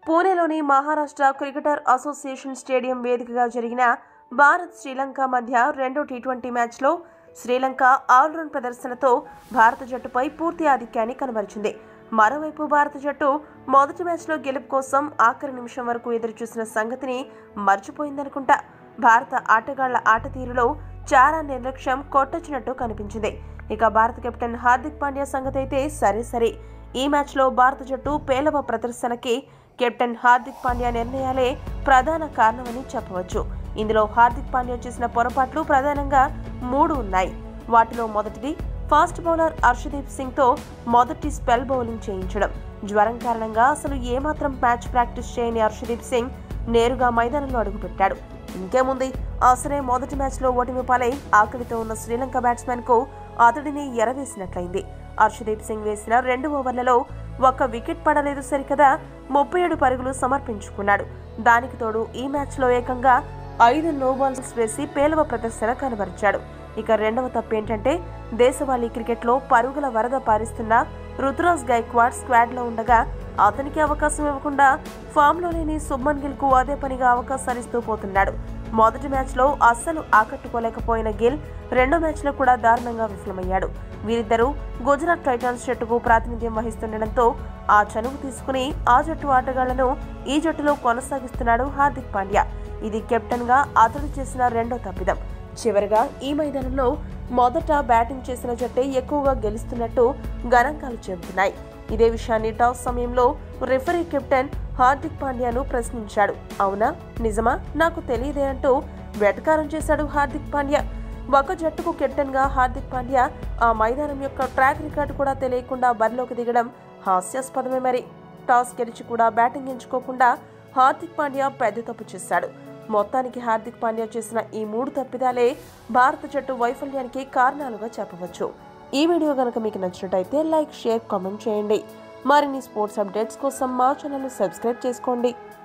పూణేలోని Maharashtra cricketer association stadium వేదికగా జరిగిన భారత్ శ్రీలంక మధ్య రెండో టీ ట్వంటీ మ్యాచ్లో శ్రీలంక ఆల్రౌండ్ ప్రదర్శనతో భారత జట్టుపై పూర్తి ఆధిక్యాన్ని కనబరిచింది మరోవైపు భారత జట్టు మొదటి మ్యాచ్లో గెలుపు కోసం ఆఖరి నిమిషం వరకు ఎదురుచూసిన సంగతిని మర్చిపోయిందనుకుంటా భారత ఆటగాళ్ల ఆట తీరులో చాలా నిర్లక్ష్యం కొట్టొచ్చినట్టు కనిపించింది ఇక భారత కెప్టెన్ హార్దిక్ పాండ్యా సంగతి అయితే సరే సరే ఈ మ్యాచ్లో భారత జట్టు పేలవ ప్రదర్శనకి కెప్టెన్ హార్దిక్ పాండ్యా నిర్ణయాలే ప్రధాన కారణమని చెప్పవచ్చు ఇందులో హార్దిక్ పాండ్యా చేసిన పొరపాట్లు ప్రధానంగా మూడు ఉన్నాయి వాటిలో మొదటిది ఫాస్ట్ బౌలర్ హర్షదీప్ సింగ్ తో మొదటి స్పెల్ బౌలింగ్ చేయించడం జ్వరం కారణంగా అసలు ఏమాత్రం మ్యాచ్ ప్రాక్టీస్ చేయని హర్షదీప్ సింగ్ నేరుగా మైదానంలో అడుగుపెట్టాడు ఇంకేముంది అసలే మొదటి మ్యాచ్లో ఓటమి పాలై ఆకలితో ఉన్న శ్రీలంక బ్యాట్స్మెన్ కు అతడిని ఎరవేసినట్లయింది హర్షదీప్ సింగ్ వేసిన రెండు ఓవర్లలో ఒక్క వికెట్ పడలేదు సరికదా ముప్పై ఏడు పరుగులు సమర్పించుకున్నాడు దానికి తోడు ఈ మ్యాచ్లో ఏకంగా ఐదు నో బాల్స్ వేసి పేలవ ప్రదర్శన కనబరిచాడు ఇక రెండవ తప్పేంటంటే దేశవాళీ క్రికెట్లో పరుగుల వరద పారిస్తున్న రుతురాజ్ గైక్వాడ్ స్క్వాడ్ లో ఉండగా అతనికి అవకాశం ఇవ్వకుండా ఫామ్ లో లేని సుబ్మన్ గిల్ కు అదే పనిగా అవకాశాలు ఇస్తూ పోతున్నాడు మొదటి మ్యాచ్ లో అస్సలు ఆకట్టుకోలేకపోయిన గిల్ రెండో మ్యాచ్ లో కూడా దారుణంగా విఫలమయ్యాడు వీరిద్దరూ గుజరాత్ టైటాన్స్ జట్టుకు ప్రాతినిధ్యం వహిస్తుండటంతో ఆ చనువు తీసుకుని ఆ జట్టు ఆటగాళ్లను ఈ జట్టులో కొనసాగిస్తున్నాడు హార్దిక్ పాండ్యా ఇది కెప్టెన్ గా అతడు చేసిన రెండో తప్పిదం చివరిగా ఈ మైదానంలో మొదట బ్యాటింగ్ చేసిన జట్టే ఎక్కువగా గెలుస్తున్నట్టు గణాంకాలు చెబుతున్నాయి ఇదే విషయాన్ని టాస్ సమయంలో రిఫరీ కెప్టెన్ హార్దిక్ పాండ్యాను ప్రశ్నించాడు అవునా నిజమా నాకు తెలియదే అంటూ వెటకారం చేశాడు హార్దిక్ పాండ్యా ఒక జట్టుకు కెప్టెన్ గా హార్దిక్ పాండ్యా ఆ మైదానం యొక్క ట్రాక్ రికార్డు కూడా తెలియకుండా బరిలోకి దిగడం హాస్యాస్పదమే మరి టాస్ గెలిచి కూడా బ్యాటింగ్ ఎంచుకోకుండా హార్దిక్ పాండ్యా పెద్ద తప్పు చేశాడు మొత్తానికి హార్దిక్ పాండ్యా చేసిన ఈ మూడు తప్పిదాలే భారత జట్టు వైఫల్యానికి కారణాలుగా చెప్పవచ్చు ఈ వీడియో కనుక మీకు నచ్చినట్టయితే లైక్ షేర్ కామెంట్ చేయండి మరిన్ని స్పోర్ట్స్ అప్డేట్స్ కోసం మా ఛానల్ సబ్స్క్రైబ్ చేసుకోండి